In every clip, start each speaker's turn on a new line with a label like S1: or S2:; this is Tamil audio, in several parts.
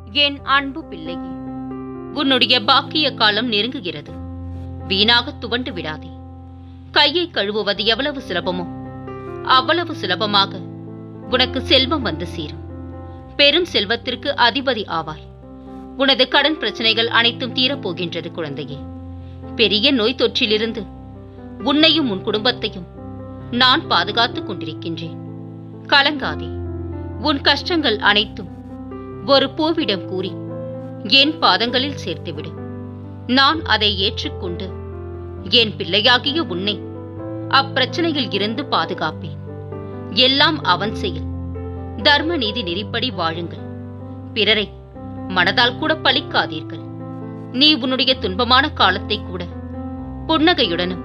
S1: என் அன்பு பிள்ளையே உன்னுடைய பாக்கிய காலம் நெருங்குகிறது வீணாக துவண்டு விடாதே கையை கழுவுவது எவ்வளவு சிரமமோ அவ்வளவு சுலபமாக உனக்கு செல்வம் வந்து சேரும் பெரும் செல்வத்திற்கு அதிபதி ஆவாய் உனது கடன் பிரச்சனைகள் அனைத்தும் தீரப்போகின்றது குழந்தையே பெரிய நோய் தொற்றிலிருந்து உன்னையும் உன் குடும்பத்தையும் நான் பாதுகாத்துக் கொண்டிருக்கின்றேன் கலங்காதே உன் கஷ்டங்கள் அனைத்தும் ஒரு பூவிடம் கூறி என் பாதங்களில் சேர்த்துவிடு நான் அதை ஏற்றுக்கொண்டு என் பிள்ளையாகிய உன்னை அப்பிரச்சனையில் இருந்து பாதுகாப்பேன் எல்லாம் அவன் செயல் தர்ம நீதி நெறிப்படி வாழுங்கள் பிறரை மனதால் கூட பழிக்காதீர்கள் நீ உன்னுடைய துன்பமான காலத்தை கூட புன்னகையுடனும்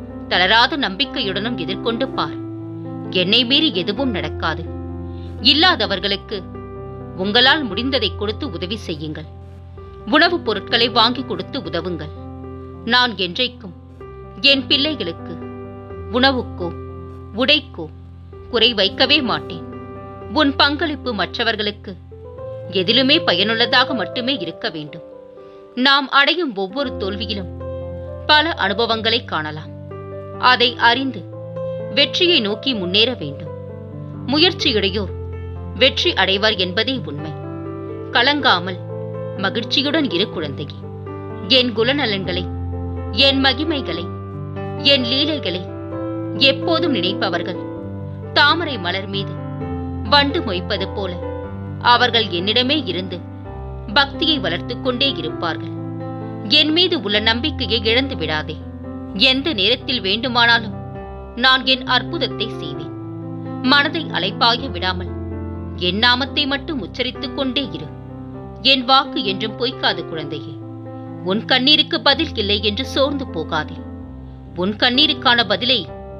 S1: தளராத நம்பிக்கையுடனும் எதிர்கொண்டு பார் என்னை மீறி எதுவும் நடக்காது இல்லாதவர்களுக்கு உங்களால் முடிந்ததை கொடுத்து உதவி செய்யுங்கள் உணவுப் பொருட்களை வாங்கி கொடுத்து உதவுங்கள் நான் என்றைக்கும் என் பிள்ளைகளுக்கு உணவுக்கோ உடைக்கோ குறை வைக்கவே மாட்டேன் உன் பங்களிப்பு மற்றவர்களுக்கு எதிலுமே பயனுள்ளதாக மட்டுமே இருக்க வேண்டும் நாம் அடையும் ஒவ்வொரு தோல்வியிலும் பல அனுபவங்களை காணலாம் அதை அறிந்து வெற்றியை நோக்கி முன்னேற வேண்டும் முயற்சியுடையோர் வெற்றி அடைவர் என்பதே உண்மை கலங்காமல் மகிழ்ச்சியுடன் இரு குழந்தையே என் குணநலன்களை என் மகிமைகளை என் லீலைகளை எப்போதும் நினைப்பவர்கள் தாமரை மலர் மீது வண்டு மொய்ப்பது போல அவர்கள் என்னிடமே இருந்து பக்தியை வளர்த்துக் கொண்டே இருப்பார்கள் என் மீது உள்ள நம்பிக்கையை இழந்து விடாதே எந்த நேரத்தில் வேண்டுமானாலும் நான் என் அற்புதத்தை செய்வேன் மனதை அலைப்பாய விடாமல் என் நாமத்தை மட்டும் உச்சரித்துக் கொண்டே இரு என் வாக்கு என்றும் பொய்க்காது குழந்தையே உன் கண்ணீருக்கு பதில் இல்லை என்று சோர்ந்து போகாதே உன் கண்ணீருக்கான பதிலை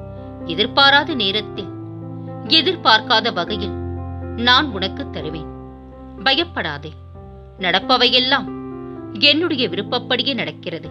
S1: எதிர்பாராத நேரத்தில் எதிர்பார்க்காத வகையில் நான் உனக்கு தருவேன் பயப்படாதே நடப்பவையெல்லாம் என்னுடைய விருப்பப்படியே நடக்கிறது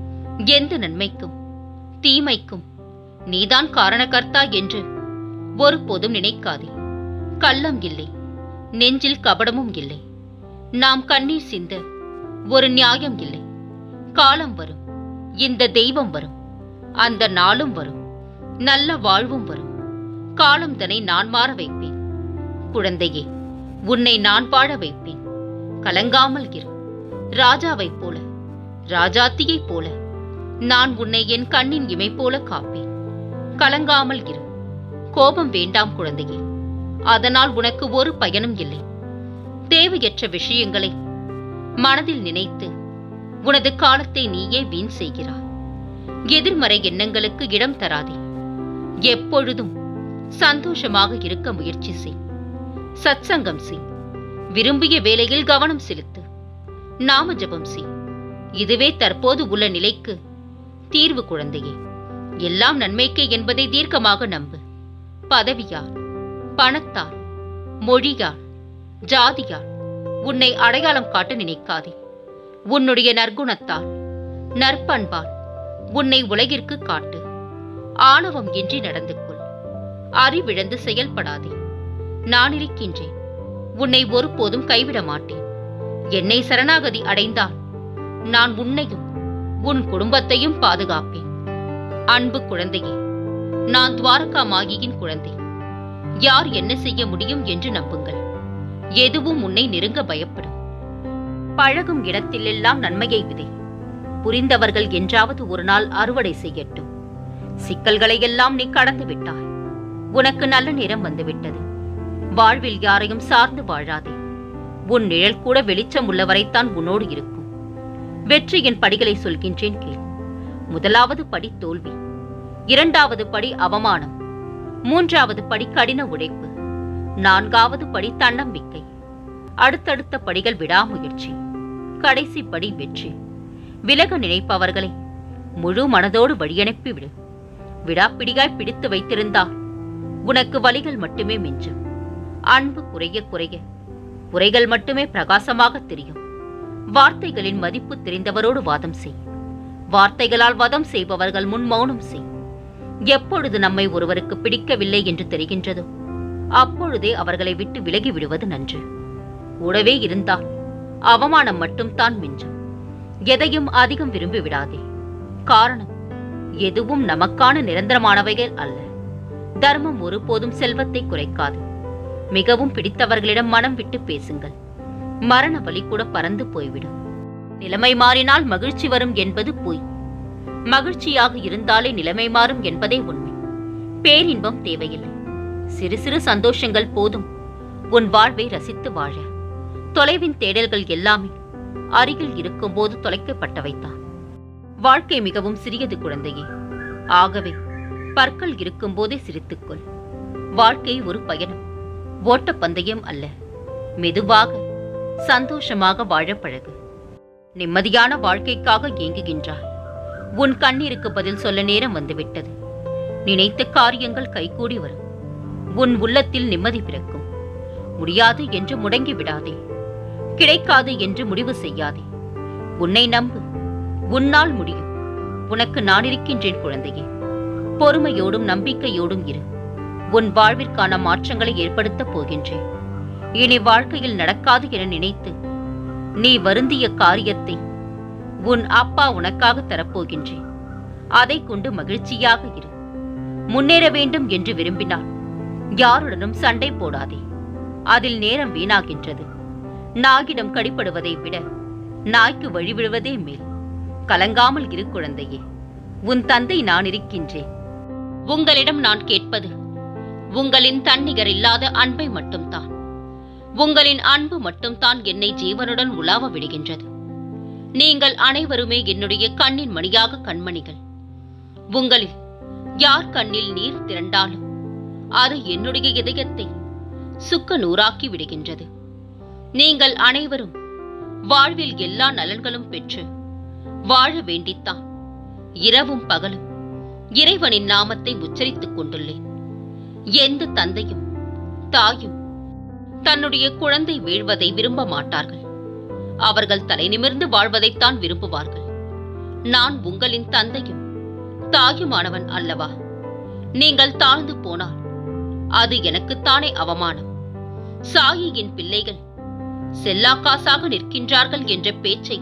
S1: எந்த நன்மைக்கும் தீமைக்கும் நீதான் காரணகர்த்தா என்று ஒருபோதும் நினைக்காதே கள்ளம் இல்லை நெஞ்சில் கபடமும் இல்லை நாம் கண்ணீர் சிந்த ஒரு நியாயம் இல்லை காலம் வரும் இந்த தெய்வம் வரும் அந்த நாளும் வரும் நல்ல வாழ்வும் வரும் காலம் தன்னை நான் மாற வைப்பேன் குழந்தையே உன்னை நான் வாழ வைப்பேன் கலங்காமல் இரு ராஜாவைப் போல ராஜாத்தியைப் போல நான் உன்னை என் கண்ணின் இமை போல காப்பேன் கலங்காமல் இரு கோபம் வேண்டாம் குழந்தையே அதனால் உனக்கு ஒரு பயனும் இல்லை தேவையற்ற விஷயங்களை மனதில் நினைத்து உனது காலத்தை நீயே வீண் செய்கிறாய் எதிர்மறை எண்ணங்களுக்கு இடம் தராதே எப்பொழுதும் சந்தோஷமாக இருக்க முயற்சி செய் சத்சங்கம் செய் விரும்பிய வேலையில் கவனம் செலுத்து நாம ஜபம் செய் இதுவே தற்போது உள்ள நிலைக்கு தீர்வு குழந்தையே எல்லாம் நன்மைக்கே என்பதை தீர்க்கமாக நம்பு பதவியால் பணத்தால் மொழியால் ஜாதியால் உன்னை அடையாளம் காட்ட நினைக்காதே உன்னுடைய நற்குணத்தால் நற்பண்பால் உன்னை உலகிற்கு காட்டு ஆணவம் இன்றி நடந்து கொள் அறிவிழந்து செயல்படாதே நான் இருக்கின்றேன் உன்னை ஒருபோதும் கைவிட மாட்டேன் என்னை சரணாகதி அடைந்தால் நான் உன்னையும் உன் குடும்பத்தையும் பாதுகாப்பேன் அன்பு குழந்தையே நான் துவாரகா மாகியின் குழந்தை யார் என்ன செய்ய முடியும் என்று நம்புங்கள் எதுவும் உன்னை நெருங்க பயப்படும் பழகும் இடத்திலெல்லாம் நன்மையை விதை புரிந்தவர்கள் என்றாவது ஒரு நாள் அறுவடை செய்யட்டும் சிக்கல்களை எல்லாம் நீ கடந்து விட்டாய் உனக்கு நல்ல நேரம் வந்துவிட்டது வாழ்வில் யாரையும் சார்ந்து வாழாதே உன் நிழல் கூட வெளிச்சம் உள்ளவரைத்தான் உன்னோடு இருக்கும் வெற்றியின் படிகளை சொல்கின்றேன் கேள் முதலாவது படி தோல்வி இரண்டாவது படி அவமானம் மூன்றாவது படி கடின உழைப்பு நான்காவது படி தன்னம்பிக்கை அடுத்தடுத்த படிகள் விடாமுயற்சி கடைசி படி வெற்றி விலக நினைப்பவர்களை முழு மனதோடு வழியனுப்பி விடு விடாப்பிடியாய் பிடித்து வைத்திருந்தால் உனக்கு வலிகள் மட்டுமே மிஞ்சும் அன்பு குறைய குறைய குறைகள் மட்டுமே பிரகாசமாக தெரியும் வார்த்தைகளின் மதிப்பு தெரிந்தவரோடு வாதம் செய் வார்த்தைகளால் வதம் செய்பவர்கள் முன் மௌனம் செய் எப்பொழுது நம்மை ஒருவருக்கு பிடிக்கவில்லை என்று தெரிகின்றதோ அப்பொழுதே அவர்களை விட்டு விலகி விடுவது நன்று கூடவே இருந்தால் அவமானம் மட்டும் தான் மிஞ்சும் எதையும் அதிகம் விரும்பி விடாதே காரணம் எதுவும் நமக்கான நிரந்தரமானவைகள் அல்ல தர்மம் ஒருபோதும் செல்வத்தை குறைக்காது மிகவும் பிடித்தவர்களிடம் மனம் விட்டு பேசுங்கள் மரண வலி கூட பறந்து போய்விடும் நிலைமை மாறினால் மகிழ்ச்சி வரும் என்பது பொய் மகிழ்ச்சியாக இருந்தாலே நிலைமை மாறும் என்பதே உண்மை பேரின்பம் தேவையில்லை சிறு சிறு சந்தோஷங்கள் போதும் உன் வாழ்வை ரசித்து வாழ தொலைவின் தேடல்கள் எல்லாமே அருகில் இருக்கும்போது தொலைக்கப்பட்டவைத்தான் வாழ்க்கை மிகவும் சிறியது குழந்தையே ஆகவே பற்கள் இருக்கும்போதே சிரித்துக்கொள் வாழ்க்கை ஒரு பயணம் ஓட்டப்பந்தயம் அல்ல மெதுவாக சந்தோஷமாக வாழ பழகு நிம்மதியான வாழ்க்கைக்காக ஏங்குகின்றாய் உன் கண்ணீருக்கு பதில் சொல்ல நேரம் வந்துவிட்டது நினைத்த காரியங்கள் கைகூடி வரும் உன் உள்ளத்தில் நிம்மதி பிறக்கும் முடியாது என்று முடங்கி விடாதே கிடைக்காது என்று முடிவு செய்யாதே உன்னை நம்பு உன்னால் முடியும் உனக்கு நான் இருக்கின்றேன் குழந்தையே பொறுமையோடும் நம்பிக்கையோடும் இரு உன் வாழ்விற்கான மாற்றங்களை ஏற்படுத்தப் போகின்றேன் இனி வாழ்க்கையில் நடக்காது என நினைத்து நீ வருந்திய காரியத்தை உன் அப்பா உனக்காக தரப்போகின்றேன் அதை கொண்டு மகிழ்ச்சியாக இரு முன்னேற வேண்டும் என்று விரும்பினால் யாருடனும் சண்டை போடாதே அதில் நேரம் வீணாகின்றது நாகிடம் கடிப்படுவதை விட நாய்க்கு வழிவிடுவதே மேல் கலங்காமல் இரு குழந்தையே உன் தந்தை நான் இருக்கின்றேன் உங்களிடம் நான் கேட்பது உங்களின் தன்னிகர் இல்லாத அன்பை மட்டும்தான் உங்களின் அன்பு மட்டும்தான் என்னை ஜீவனுடன் உலாவ விடுகின்றது நீங்கள் அனைவருமே என்னுடைய கண்ணின் மணியாக கண்மணிகள் உங்களில் யார் கண்ணில் நீர் திரண்டாலும் அது என்னுடைய இதயத்தை சுக்க நூறாக்கி விடுகின்றது நீங்கள் அனைவரும் வாழ்வில் எல்லா நலன்களும் பெற்று வாழ வேண்டித்தான் இரவும் பகலும் இறைவனின் நாமத்தை உச்சரித்துக் கொண்டுள்ளேன் எந்த தந்தையும் தாயும் தன்னுடைய குழந்தை வீழ்வதை விரும்ப மாட்டார்கள் அவர்கள் தலை நிமிர்ந்து வாழ்வதைத்தான் விரும்புவார்கள் நான் உங்களின் தந்தையும் தாயுமானவன் அல்லவா நீங்கள் தாழ்ந்து போனால் அது எனக்குத்தானே அவமானம் சாயியின் பிள்ளைகள் செல்லாக்காசாக நிற்கின்றார்கள் என்ற பேச்சை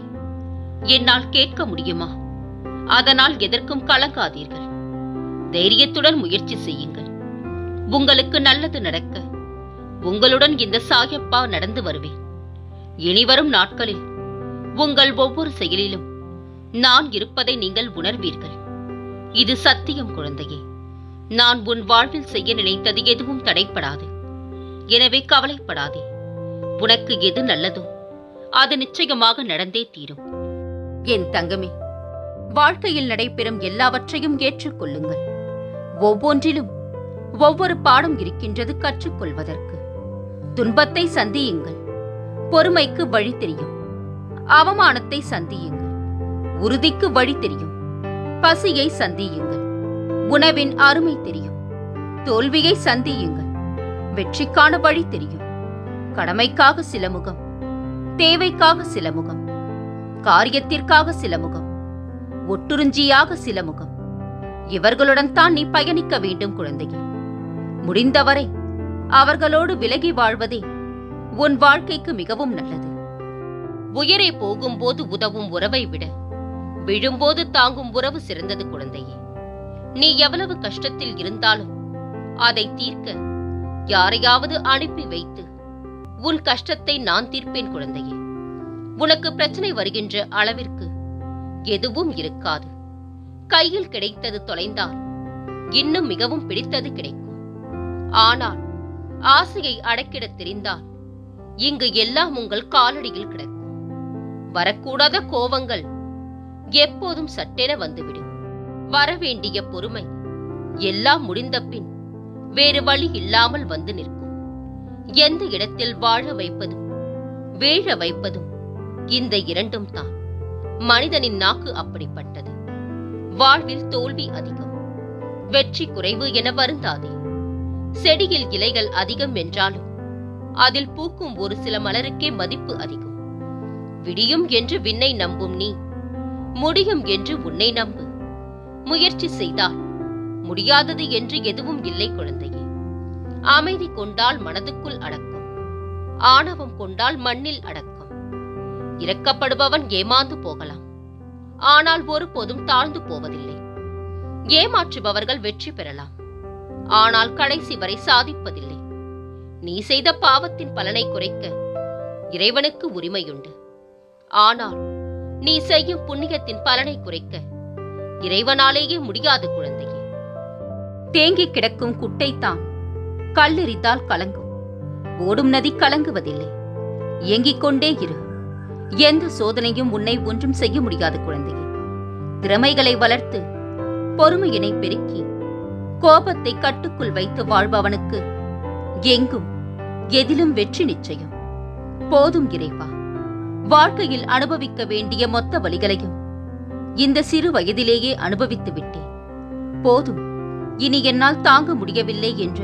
S1: என்னால் கேட்க முடியுமா அதனால் எதற்கும் கலங்காதீர்கள் தைரியத்துடன் முயற்சி செய்யுங்கள் உங்களுக்கு நல்லது நடக்க உங்களுடன் இந்த சாயப்பா நடந்து வருவேன் இனிவரும் நாட்களில் உங்கள் ஒவ்வொரு செயலிலும் நான் இருப்பதை நீங்கள் உணர்வீர்கள் இது சத்தியம் குழந்தையே நான் உன் வாழ்வில் செய்ய நினைத்தது எதுவும் தடைப்படாது எனவே கவலைப்படாதே உனக்கு எது நல்லதோ அது நிச்சயமாக நடந்தே தீரும் என் தங்கமே வாழ்க்கையில் நடைபெறும் எல்லாவற்றையும் ஏற்றுக்கொள்ளுங்கள் ஒவ்வொன்றிலும் ஒவ்வொரு பாடம் இருக்கின்றது கற்றுக்கொள்வதற்கு துன்பத்தை சந்தியுங்கள் பொறுமைக்கு வழி தெரியும் அவமானத்தை சந்தியுங்கள் உறுதிக்கு வழி தெரியும் பசியை சந்தியுங்கள் உணவின் அருமை தெரியும் தோல்வியை சந்தியுங்கள் வெற்றிக்கான வழி தெரியும் கடமைக்காக சில முகம் தேவைக்காக சில முகம் காரியத்திற்காக சில முகம் ஒட்டுறிஞ்சியாக சில முகம் இவர்களுடன் தான் நீ பயணிக்க வேண்டும் குழந்தையே முடிந்தவரை அவர்களோடு விலகி வாழ்வதே உன் வாழ்க்கைக்கு மிகவும் நல்லது உயரே போகும்போது உதவும் உறவை விட விழும்போது தாங்கும் உறவு சிறந்தது குழந்தையே நீ எவ்வளவு கஷ்டத்தில் இருந்தாலும் அதை தீர்க்க யாரையாவது அனுப்பி வைத்து உன் கஷ்டத்தை நான் தீர்ப்பேன் குழந்தையே உனக்கு பிரச்சனை வருகின்ற அளவிற்கு எதுவும் இருக்காது கையில் கிடைத்தது தொலைந்தால் இன்னும் மிகவும் பிடித்தது கிடைக்கும் ஆனால் ஆசையை அடக்கிடத் தெரிந்தால் இங்கு எல்லாம் உங்கள் காலடியில் கிடக்கும் வரக்கூடாத கோவங்கள் எப்போதும் சட்டென வந்துவிடும் வரவேண்டிய பொறுமை எல்லாம் முடிந்த பின் வேறு வழி இல்லாமல் வந்து நிற்கும் எந்த இடத்தில் வாழ வைப்பதும் வீழ வைப்பதும் இந்த இரண்டும் தான் மனிதனின் நாக்கு அப்படிப்பட்டது வாழ்வில் தோல்வி அதிகம் வெற்றி குறைவு என வருந்தாதே செடியில் இலைகள் அதிகம் என்றாலும் அதில் பூக்கும் ஒரு சில மலருக்கே மதிப்பு அதிகம் விடியும் என்று விண்ணை நம்பும் நீ முடியும் என்று உன்னை நம்பு முயற்சி செய்தால் முடியாதது என்று எதுவும் இல்லை குழந்தையே அமைதி கொண்டால் மனதுக்குள் அடக்கம் ஆணவம் கொண்டால் மண்ணில் அடக்கம் இறக்கப்படுபவன் ஏமாந்து போகலாம் ஆனால் ஒருபோதும் தாழ்ந்து போவதில்லை ஏமாற்றுபவர்கள் வெற்றி பெறலாம் ஆனால் கடைசி வரை சாதிப்பதில்லை நீ செய்த பாவத்தின் பலனை குறைக்க இறைவனுக்கு உரிமையுண்டு ஆனால் நீ செய்யும் புண்ணியத்தின் பலனை குறைக்க இறைவனாலேயே முடியாது குழந்தையே தேங்கி கிடக்கும் குட்டைத்தான் கல்லெறிந்தால் கலங்கும் ஓடும் நதி கலங்குவதில்லை இயங்கிக் கொண்டே இரு எந்த சோதனையும் உன்னை ஒன்றும் செய்ய முடியாது குழந்தையே திறமைகளை வளர்த்து பொறுமையினை பெருக்கி கோபத்தை கட்டுக்குள் வைத்து வாழ்பவனுக்கு எங்கும் எதிலும் வெற்றி நிச்சயம் போதும் இறைவா வாழ்க்கையில் அனுபவிக்க வேண்டிய மொத்த வழிகளையும் இந்த சிறு வயதிலேயே அனுபவித்து விட்டேன் போதும் இனி என்னால் தாங்க முடியவில்லை என்று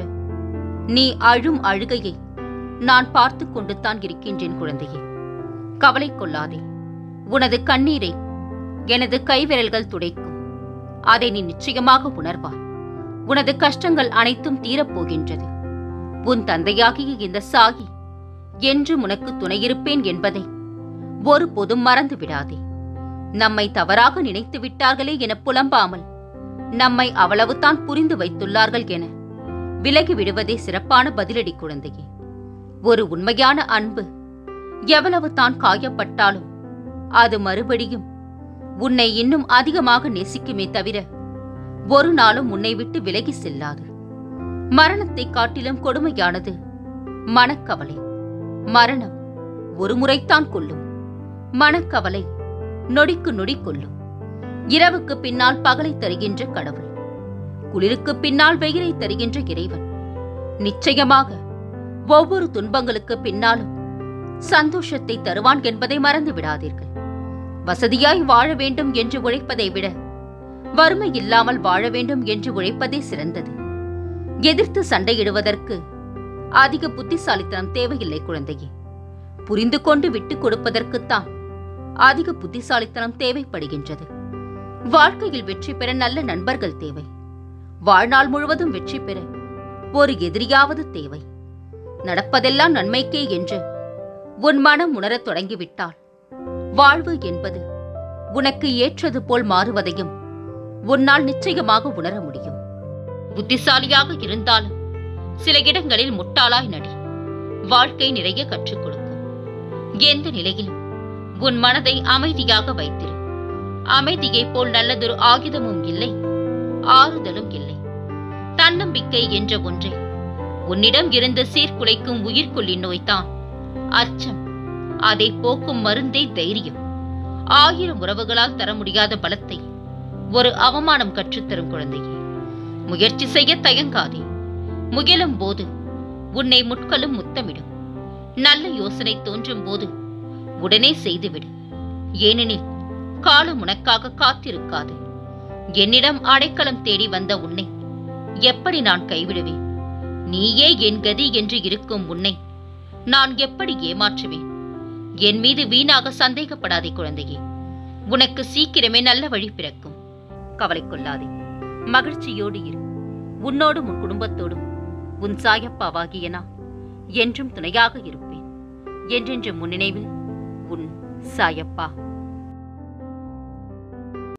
S1: நீ அழும் அழுகையை நான் பார்த்து கொண்டு தான் இருக்கின்றேன் குழந்தையே கவலை கொள்ளாதே உனது கண்ணீரை எனது கைவிரல்கள் துடைக்கும் அதை நீ நிச்சயமாக உணர்வாய் உனது கஷ்டங்கள் அனைத்தும் தீரப்போகின்றது உன் தந்தையாகிய இந்த சாகி என்றும் உனக்கு துணையிருப்பேன் என்பதை ஒருபோதும் மறந்து விடாதே நம்மை தவறாக நினைத்து விட்டார்களே என புலம்பாமல் நம்மை அவ்வளவுதான் புரிந்து வைத்துள்ளார்கள் என விலகி விடுவதே சிறப்பான பதிலடி குழந்தையே ஒரு உண்மையான அன்பு எவ்வளவு தான் காயப்பட்டாலும் அது மறுபடியும் உன்னை இன்னும் அதிகமாக நேசிக்குமே தவிர ஒரு நாளும் உன்னை விட்டு விலகி செல்லாது மரணத்தை காட்டிலும் கொடுமையானது மனக்கவலை மரணம் ஒரு முறைத்தான் கொல்லும் மனக்கவலை நொடிக்கு நொடி கொல்லும் இரவுக்கு பின்னால் பகலை தருகின்ற கடவுள் குளிருக்கு பின்னால் வெயிலை தருகின்ற இறைவன் நிச்சயமாக ஒவ்வொரு துன்பங்களுக்கு பின்னாலும் சந்தோஷத்தை தருவான் என்பதை மறந்து விடாதீர்கள் வசதியாய் வாழ வேண்டும் என்று உழைப்பதை விட வறுமை இல்லாமல் வாழ வேண்டும் என்று உழைப்பதே சிறந்தது எதிர்த்து சண்டையிடுவதற்கு அதிக புத்திசாலித்தனம் தேவையில்லை குழந்தையே புரிந்து கொண்டு விட்டுக் கொடுப்பதற்குத்தான் அதிக புத்திசாலித்தனம் தேவைப்படுகின்றது வாழ்க்கையில் வெற்றி பெற நல்ல நண்பர்கள் தேவை வாழ்நாள் முழுவதும் வெற்றி பெற ஒரு எதிரியாவது தேவை நடப்பதெல்லாம் நன்மைக்கே என்று உன் மனம் உணரத் தொடங்கிவிட்டால் வாழ்வு என்பது உனக்கு ஏற்றது போல் மாறுவதையும் உன்னால் நிச்சயமாக உணர முடியும் புத்திசாலியாக இருந்தாலும் சில இடங்களில் முட்டாளாய் நடி வாழ்க்கை நிறைய கற்றுக் கொடுக்கும் எந்த நிலையிலும் உன் மனதை அமைதியாக வைத்திரு அமைதியைப் போல் நல்லதொரு ஆயுதமும் இல்லை ஆறுதலும் இல்லை தன்னம்பிக்கை என்ற ஒன்றை உன்னிடம் இருந்து சீர்குலைக்கும் உயிர்கொல்லி நோய்தான் அச்சம் அதை போக்கும் மருந்தே தைரியம் ஆயிரம் உறவுகளால் தர முடியாத பலத்தை ஒரு அவமானம் கற்றுத்தரும் குழந்தையே முயற்சி செய்ய தயங்காதே முயலும் போது உன்னை முட்களும் முத்தமிடும் நல்ல யோசனை தோன்றும் போது உடனே செய்துவிடு ஏனெனில் காலம் உனக்காக காத்திருக்காது என்னிடம் அடைக்கலம் தேடி வந்த உன்னை எப்படி நான் கைவிடுவேன் நீயே என் கதி என்று இருக்கும் உன்னை நான் எப்படி ஏமாற்றுவேன் என் மீது வீணாக சந்தேகப்படாதே குழந்தையே உனக்கு சீக்கிரமே நல்ல வழி பிறக்கும் கவலை கொள்ளாதே மகிழ்ச்சியோடு இரு உன்னோடும் உன் குடும்பத்தோடும் உன் சாயப்பாவாகிய நான் என்றும் துணையாக இருப்பேன் என்றென்று முன்னினைவில் உன் சாயப்பா